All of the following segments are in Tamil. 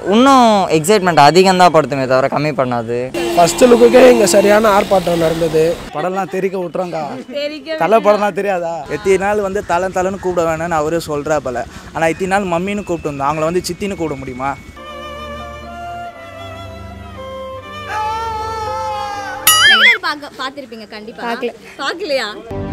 இன்னும் எக்ஸைட்மெண்ட் அதிகம் தான் படுத்துமே தவிர கம்மி பண்ணாது ஃபர்ஸ்ட் லுக்குக்கே இங்கே சரியான ஆர்ப்பாட்டம் நடந்தது படம்லாம் தெரிக்க விட்றோங்க்கா தலை படம்லாம் தெரியாதா எத்தனை நாள் வந்து தலை தலைன்னு கூப்பிட வேணாம்னு அவரே சொல்கிறா போல ஆனால் இத்தனை நாள் மம்மின்னு கூப்பிட்டு வந்தோம் அவங்கள வந்து சித்தின்னு கூப்பிட முடியுமா ட்ரெய்லர் பார்க்க பார்த்திருப்பீங்க கண்டிப்பா பார்க்கல பார்க்கலையா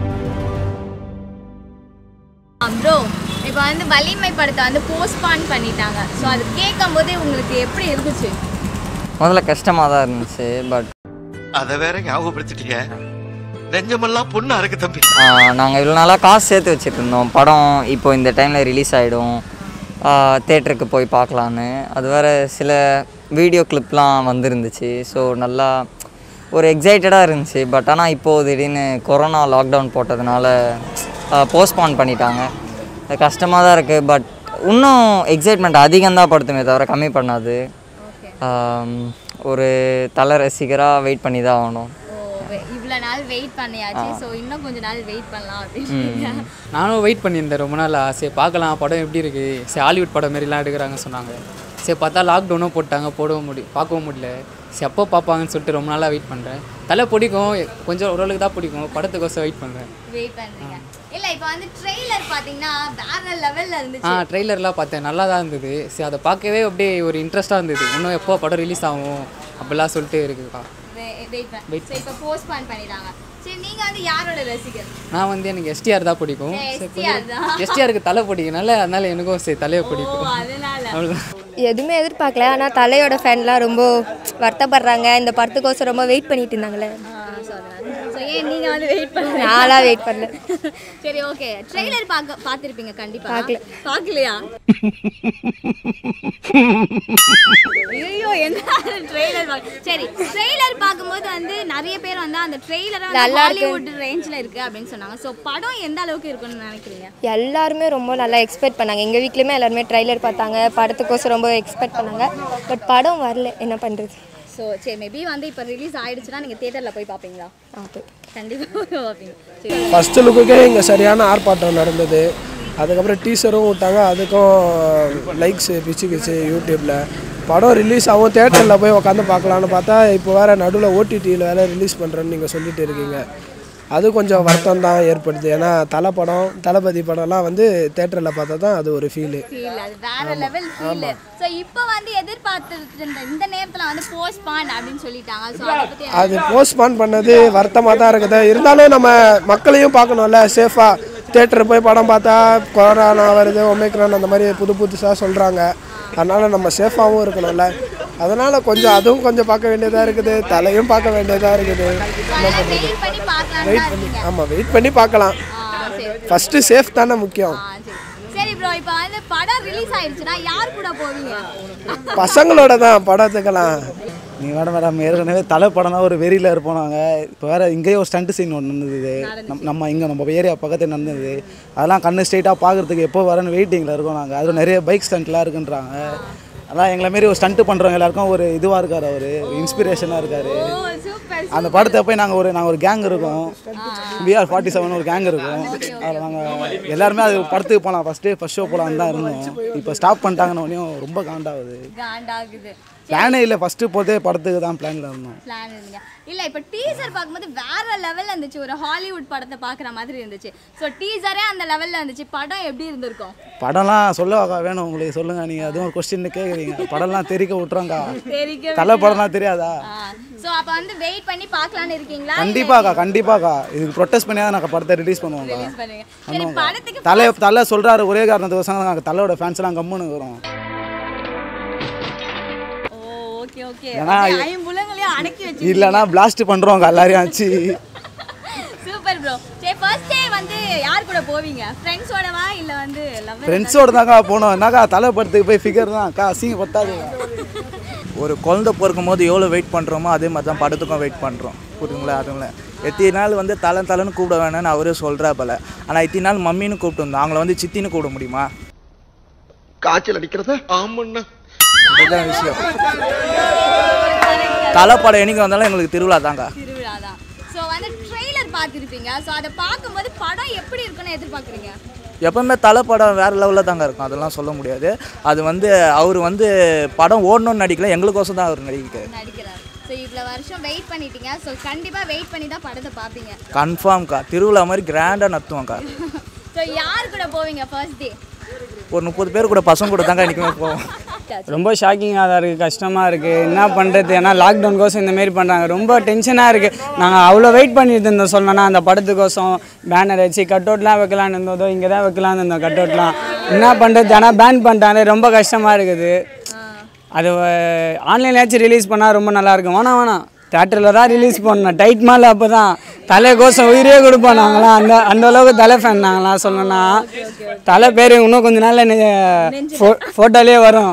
ப்ரோ இப்போ வந்து வலிமை படத்தை வந்து போஸ்ட்பான் பண்ணிட்டாங்க ஸோ அது கேட்கும் போதே உங்களுக்கு எப்படி இருந்துச்சு முதல்ல கஷ்டமாக தான் இருந்துச்சு பட் அத வேற ஞாபகப்படுத்திட்டீங்க நெஞ்சமெல்லாம் பொண்ணா இருக்கு தம்பி நாங்கள் இவ்வளோ நாளாக காசு சேர்த்து வச்சுட்டு இருந்தோம் படம் இப்போ இந்த டைமில் ரிலீஸ் ஆகிடும் தேட்டருக்கு போய் பார்க்கலான்னு அது வேறு சில வீடியோ கிளிப்லாம் வந்துருந்துச்சு ஸோ நல்லா ஒரு எக்ஸைட்டடாக இருந்துச்சு பட் ஆனால் இப்போது திடீர்னு கொரோனா லாக்டவுன் போட்டதுனால போஸ்ட்பான் பண்ணிட்டாங்க அது கஷ்டமாக தான் இருக்குது பட் இன்னும் எக்ஸைட்மெண்ட் அதிகம் தான் படுத்துமே தவிர கம்மி பண்ணாது ஆம், ஒரு தலை ரசிகராக வெயிட் பண்ணி தான் ஆகணும் ஓ இவ்வளோ நாள் வெயிட் பண்ணியாச்சு ஸோ இன்னும் கொஞ்ச நாள் வெயிட் பண்ணலாம் அப்படின்னு நானும் வெயிட் பண்ணியிருந்தேன் ரொம்ப நாளா சரி பார்க்கலாம் படம் எப்படி இருக்குது சரி ஹாலிவுட் படம் மாரிலாம் எடுக்கிறாங்க சொன்னாங்க சரி பார்த்தா லாக்டவுனும் போட்டாங்க போடவும் முடியும் பார்க்கவும் முடியல சரி எப்போ பார்ப்பாங்கன்னு சொல்லிட்டு ரொம்ப நாளாக வெயிட் பண்ணுறேன் தலை பிடிக்கும் கொஞ்சம் ஓரளவுக்கு தான் பிடிக்கும் படத்துக்கோசம் வெயிட் பண்ணுறேன் வெயிட் பண்ணுறீங்க இல்லை இப்போ வந்து ட்ரெய்லர் பார்த்தீங்கன்னா வேற லெவலில் ஆ இருந்துச்சு ட்ரெய்லர்லாம் பார்த்தேன் நல்லா தான் இருந்தது சரி அதை பார்க்கவே அப்படியே ஒரு இன்ட்ரெஸ்ட்டாக இருந்தது இன்னும் எப்போ படம் ரிலீஸ் ஆகும் அப்படிலாம் சொல்லிட்டு இருக்குக்கா வெயிட் பண்ண ஸோ இப்போ போஸ்ட்பான் பண்ணிட்டாங்க சரி நீங்கள் வந்து யாரோட ரசிகர் நான் வந்து எனக்கு எஸ்டிஆர் தான் பிடிக்கும் சரி, சரி STR தான். எஸ்டிஆருக்கு தலை பிடிக்கும்னால அதனால எனக்கும் சரி தலையை பிடிக்கும் அதனால அவ்வளோதான் எதுவுமே எதிர்பார்க்கல ஆனால் தலையோட ஃபேன்லாம் ரொம்ப வருத்தப்படுறாங்க இந்த படத்துக்கோசம் ரொம்ப வெயிட் பண்ணிட்டு இருந்தாங்களே ஸோ ஏன் நீங்கள் வந்து வெயிட் பண்ணுங்க நான்லாம் வெயிட் பண்ணல சரி ஓகே ட்ரெய்லர் பார்க்க பார்த்துருப்பீங்க கண்டிப்பா பார்க்கல. பார்க்கலையா ஐயோ என்ன ட்ரெய்லர் சரி ட்ரெய்லர் பார்க்கும்போது வந்து நிறைய பேர் வந்து அந்த ட்ரெய்லரை நல்லா இருக்கு. ஹாலிவுட் ரேஞ்சில் இருக்கு அப்படின்னு சொன்னாங்க ஸோ படம் எந்த அளவுக்கு இருக்குன்னு நினைக்கிறீங்க எல்லாருமே ரொம்ப நல்லா எக்ஸ்பெக்ட் பண்ணாங்க எங்கள் வீட்லேயுமே எல்லாருமே ட்ரைலர் பார்த்தாங்க படத்துக்கோசம் ரொம்ப எக்ஸ்பெக்ட் பண்ணாங்க பட் படம் வரல என்ன பண்ணுறது ஸோ சரி மேபி வந்து இப்போ ரிலீஸ் ஆயிடுச்சுன்னா நீங்கள் தேட்டரில் போய் பார்ப்பீங்களா ஆப்பு கண்டிப்பாக பார்ப்பீங்க சரி ஃபர்ஸ்ட் லுக்குக்கே இங்கே சரியான ஆர்ப்பாட்டம் நடந்தது அதுக்கப்புறம் டீசரும் விட்டாங்க அதுக்கும் லைக்ஸ் பிச்சுக்கிச்சு யூடியூப்பில் படம் ரிலீஸ் ஆகும் தேட்டரில் போய் உட்காந்து பார்க்கலான்னு பார்த்தா இப்போ வேறு நடுவில் ஓடிடியில் வேறு ரிலீஸ் பண்ணுறேன்னு நீங்கள் சொல்லிட்டு இருக்கீங்க அது கொஞ்சம் வருத்தம் தான் ஏற்படுது ஏன்னா தலை படம் தளபதி படம்லாம் வந்து தேட்டரில் பார்த்தா தான் அது ஒரு ஃபீலு ஃபீல் அது வேற லெவல் ஃபீல் ஸோ இப்போ வந்து எதிர்பார்த்துட்டு இருந்த இந்த நேரத்தில் வந்து போஸ்ட்பான் அப்படின்னு சொல்லிட்டாங்க ஸோ அதை பற்றி அது போஸ்ட்பான் பண்ணது வருத்தமாக தான் இருக்குது இருந்தாலும் நம்ம மக்களையும் பார்க்கணும்ல சேஃபாக தேட்டர் போய் படம் பார்த்தா கொரோனா வருது ஒமேக்ரான் அந்த மாதிரி புது புதுசாக சொல்கிறாங்க அதனால் நம்ம சேஃபாகவும் இருக்கணும்ல அதனால் கொஞ்சம் அதுவும் கொஞ்சம் பார்க்க வேண்டியதாக இருக்குது தலையும் பார்க்க வேண்டியதாக இருக்குது வெயிட் பண்ணி பார்க்கலாம் வெயிட் பண்ணி ஆமாம் வெயிட் பண்ணி பார்க்கலாம் ஆ சரி ஃபஸ்ட்டு சேஃப் தானே முக்கியம் ஆ சரி சரி ப்ரோ இப்போ வந்து படம் ரிலீஸ் ஆயிடுச்சுன்னா யார் கூட போவீங்க பசங்களோட தான் படத்துக்கெல்லாம் நீங்கள் மேடம் மேடம் ஏற்கனவே தலை படம்னா ஒரு வெறியில் இருப்போம் நாங்கள் இப்போ வேறு இங்கேயே ஒரு ஸ்டண்ட் சீன் ஒன்று நடந்தது நம் நம்ம இங்கே நம்ம ஏரியா பக்கத்தில் நடந்தது அதெல்லாம் கண்ணு ஸ்ட்ரெயிட்டாக பார்க்குறதுக்கு எப்போ வரேன்னு வெயிட்டிங்கில் இருக்கோம் நாங்கள் அதுவும் நிறைய பைக் ஸ்டண்ட்லாம் இருக்குன்றாங்க அதான் எங்களை மாரி ஒரு ஸ்டண்ட்டு பண்ணுறவங்க எல்லாருக்கும் ஒரு இதுவாக இருக்கார் அவர் இன்ஸ்பிரேஷனாக இருக்கார் ஓ சூப்பர் அந்த படத்தை போய் நாங்கள் ஒரு நாங்கள் ஒரு கேங் இருக்கோம் பிஆர் ஃபார்ட்டி செவன் ஒரு கேங் இருக்கும் அதில் நாங்கள் எல்லாருமே அது படத்துக்கு போகலாம் ஃபஸ்ட்டு ஃபஸ்ட் ஷோ போகலான்னு தான் இருந்தோம் இப்போ ஸ்டாப் பண்ணிட்டாங்கன்னு ரொம்ப காண்டாகுது காண்டாகுது பிளானே இல்லை ஃபஸ்ட்டு போதே படத்துக்கு தான் பிளானில் இருந்தோம் பிளான் இருந்தீங்க இல்ல இப்போ டீசர் பார்க்கும்போது வேற லெவல்ல இருந்துச்சு ஒரு ஹாலிவுட் படத்தை பார்க்குற மாதிரி இருந்துச்சு ஸோ டீசரே அந்த லெவல்ல இருந்துச்சு படம் எப்படி இருந்திருக்கும் படம்லாம் சொல்லவாக்கா வேணும் உங்களுக்கு சொல்லுங்க நீங்கள் அதுவும் ஒரு கொஸ்டின் கேட்குறீங்க படம்லாம் தெரிக்க விட்றோங்க்கா தெரிக்க தலை படம்லாம் தெரியாதா ஸோ அப்போ வந்து வெயிட் பண்ணி பார்க்கலான்னு இருக்கீங்களா கண்டிப்பாக்கா கண்டிப்பாக்கா இதுக்கு ப்ரொட்டஸ்ட் பண்ணி தான் நாங்கள் படத்தை ரிலீஸ் பண்ணுவோம்க்கா ரிலீஸ் பண்ணுங்க சரி படத்துக்கு தலை தலை சொல்கிறாரு ஒரே காரணத்துக்கோசம் நாங்கள் தலையோட ஃபேன்ஸ்லாம் கம்முன்னு இருக்கிறோம் ஓ ஓகே ஓகே ஏன்னா- ஐம்புலங்களையும் அடக்கி வச்சு இல்லைன்னா பிளாஸ்ட் பண்ணுறோங்க எல்லாரையும் ஆச்சு சூப்பர் ப்ரோ சரி ஃபர்ஸ்ட் டே வந்து யார் கூட போவீங்க ஃப்ரெண்ட்ஸோடவா இல்ல வந்து லவர் ஃப்ரெண்ட்ஸோட தாங்க போனோம் என்னக்கா தலை படத்துக்கு போய் ஃபிகர் தான் அக்கா அசிங்க பத்தாது ஒரு குழந்தை பிறக்கும் போது எவ்வளோ வெயிட் பண்ணுறோமோ அதே மாதிரி தான் படத்துக்கும் வெயிட் பண்ணுறோம் புரியுதுங்களா அதுங்கள எத்தனை நாள் வந்து தலை தலைன்னு கூப்பிட வேணாம்னு அவரே சொல்கிறா போல ஆனால் இத்தனை நாள் மம்மின்னு கூப்பிட்டு வந்தோம் அவங்கள வந்து சித்தின்னு கூப்பிட முடியுமா காய்ச்சல் அடிக்கிறத ஆமண்ணா இதுதான் விஷயம் தலை படம் என்னைக்கு வந்தாலும் எங்களுக்கு திருவிழா தாங்க திருவிழா தான் ஸோ வந்து ட்ரெய்லர் பார்த்துருப்பீங்க ஸோ அதை பார்க்கும்போது படம் எப்படி இருக்குன்னு எதிர்பார்க்குறீங்க எப்பவுமே தலை படம் வேறு லெவலில் தாங்க இருக்கும் அதெல்லாம் சொல்ல முடியாது அது வந்து அவர் வந்து படம் ஓடணும்னு நடிக்கல எங்களுக்கோசம் தான் அவர் நடிக்கிறார் நடிக்கிறார் ஸோ இவ்வளோ வருஷம் வெயிட் பண்ணிட்டீங்க ஸோ கண்டிப்பாக வெயிட் பண்ணி தான் படத்தை பார்ப்பீங்க கன்ஃபார்ம்க்கா திருவிழா மாதிரி கிராண்டாக நடத்துவோம்க்கா ஸோ யார் கூட போவீங்க ஃபர்ஸ்ட் டே ஒரு முப்பது பேர் கூட பசங்க கூட தாங்க இன்றைக்குமே போவோம் ரொம்ப ஷாக்கிங்காக தான் இருக்குது கஷ்டமாக இருக்குது என்ன பண்ணுறது ஏன்னா லாக்டவுன் இந்த மாரி பண்ணுறாங்க ரொம்ப டென்ஷனாக இருக்குது நாங்கள் அவ்வளோ வெயிட் பண்ணிட்டு இருந்தோம் சொல்லணும்னா அந்த படத்துக்கோசம் பேனர் வச்சு கட் அவுட்லாம் வைக்கலான்னு இருந்ததோ இங்கே தான் வைக்கலான்னு இருந்தோம் கட் அவுட்லாம் என்ன பண்ணுறது ஆனால் பேன் பண்ணிட்டாங்க ரொம்ப கஷ்டமாக இருக்குது அது ஆன்லைன்லேயாச்சும் ரிலீஸ் பண்ணால் ரொம்ப நல்லாயிருக்கும் வேணாம் வேணாம் தேட்டரில் தான் ரிலீஸ் பண்ணோம் டைட் மால் அப்போ தான் தலை கோசம் உயிரே கொடுப்போம் நாங்களாம் அந்த அந்த அளவுக்கு தலை ஃபேன் நாங்களாம் சொல்லணும்னா தலை பேர் இன்னும் கொஞ்ச நாளில் ஃபோட்டோலேயே வரும்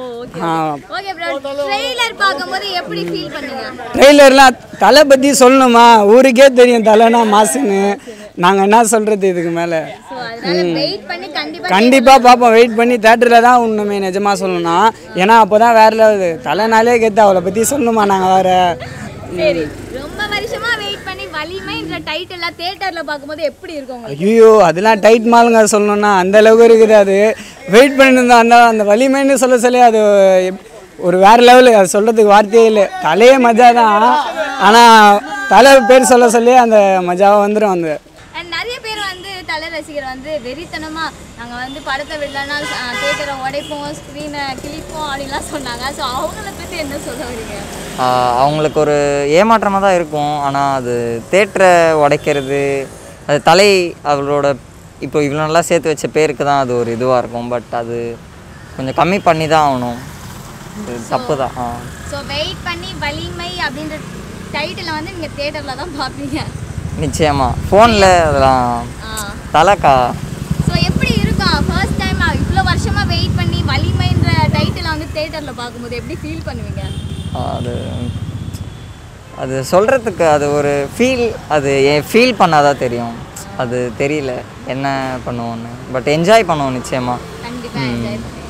ஆ ஓகே ப்ரோ ட்ரெய்லர் பார்க்கும்போது எப்படி ஃபீல் பண்ணுங்க ட்ரெய்லர்லாம் தலை பற்றி சொல்லணுமா ஊருக்கே தெரியும் தலைனா மாசுன்னு நாங்கள் என்ன சொல்கிறது இதுக்கு மேலே ஸோ அதனால வெயிட் பண்ணி கண்டிப்பாக கண்டிப்பாக பார்ப்போம் வெயிட் பண்ணி தேட்டரில் தான் உண்மை நிஜமாக சொல்லணும்னா ஏன்னா அப்போ தான் வேறு லெவல் தலைனாலே கெத்து அவளை பற்றி சொல்லணுமா நாங்கள் வேறு சரி ரொம்ப வருஷமா வெயிட் பண்ணி வலிமைன்ற டைட்டில் தியேட்டர்ல பார்க்கும்போது எப்படி இருக்கும் உங்களுக்கு ஐயோ அதெல்லாம் டைட் மாலுங்க சொல்லணும்னா அந்த அளவுக்கு இருக்குது அது வெயிட் பண்ணிட்டு இருந்தோம் அந்த அந்த வலிமைன்னு சொல்ல சொல்லி அது எப்- ஒரு வேற லெவலு அது சொல்கிறதுக்கு வார்த்தையே இல்லை தலையே மஜா தான் ஆனால் தலை பேர் சொல்ல சொல்லி அந்த மஜாவாக வந்துடும் அந்த அண்ட் நிறைய பேர் வந்து தலை ரசிகர் வந்து வெறித்தனமா நாங்க வந்து படத்தை விடலனா தியேட்டரை உடைப்போம் ஸ்க்ரீனை கிழிப்போம் அப்படின்லாம் சொன்னாங்க ஸோ அவங்கள பத்தி என்ன சொல்ல வரீங்க ஆஹ் அவங்களுக்கு ஒரு ஏமாற்றமாக தான் இருக்கும் ஆனால் அது தேட்டரை உடைக்கிறது அது தலை அவரோட இப்போ இவ்வளோ நல்லா சேர்த்து வச்ச பேருக்கு தான் அது ஒரு இதுவாக இருக்கும் பட் அது கொஞ்சம் கம்மி பண்ணி தான் ஆகணும் இது தப்பு தான் ஆ ஸோ வெயிட் பண்ணி வலிமை அப்படின்ற டைட்டில் வந்து நீங்க தியேட்டர்ல தான் பார்ப்பீங்க நிச்சயமாக ஃபோனில் அதெல்லாம் தலைக்கா ஸோ எப்படி இருக்கும் ஃபர்ஸ்ட் டைம் இவ்வளோ வருஷமா வெயிட் பண்ணி வலிமைன்ற டைட்டில் வந்து தியேட்டர்ல பார்க்கும்போது எப்படி ஃபீல் பண்ணுவீங்க அது அது சொல்கிறதுக்கு அது ஒரு ஃபீல் அது ஃபீல் பண்ணாதான் தெரியும் அது தெரியல என்ன பண்ணுவோன்னு பட் என்ஜாய் பண்ணுவோம் நிச்சயமாக கண்டிப்பா என்ஜாய் பண்ணுவீங்க